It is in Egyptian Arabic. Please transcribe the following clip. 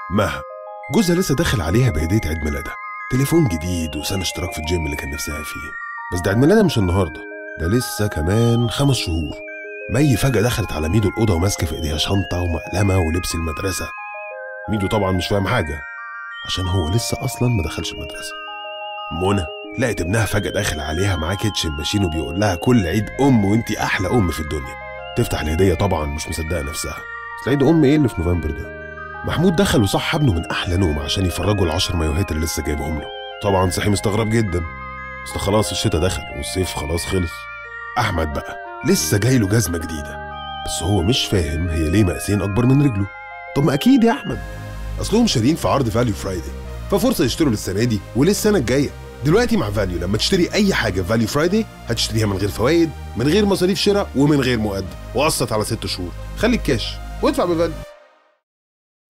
مها جوزها لسه داخل عليها بهدية عيد ميلادها تليفون جديد وسنة اشتراك في الجيم اللي كان نفسها فيه بس ده عيد ميلادها مش النهاردة ده لسه كمان خمس شهور مي فجأة دخلت على ميدو الأوضة وماسكة في إيديها شنطة ومقلمة ولبس المدرسة ميدو طبعا مش فاهم حاجة عشان هو لسه أصلا ما دخلش المدرسة منى لقت ابنها فجأة داخل عليها معاه كيتشن ماشين وبيقول لها كل عيد أم وأنتي أحلى أم في الدنيا تفتح الهدية طبعا مش مصدقة نفسها بس عيد أم إيه اللي في نوفمبر ده محمود دخل وصح ابنه من أحلى نوم عشان يفرجوا العشر مايوهات اللي لسه جايبهم له طبعا صحي مستغرب جدا اصل خلاص الشتا دخل والصيف خلاص خلص أحمد بقى لسه جاي له جزمة جديدة بس هو مش فاهم هي ليه مقاسين أكبر من رجله طب ما أكيد يا أحمد أصلهم شارين في عرض فاليو فرايداي ففرصة يشتروا للسنة دي وللسنة الجاية دلوقتي مع فاليو لما تشتري أي حاجة فاليو فرايداي هتشتريها من غير فوائد من غير مصاريف شراء ومن غير مقدم وقسط على ست شهور خلي الكاش وادفع بفاليو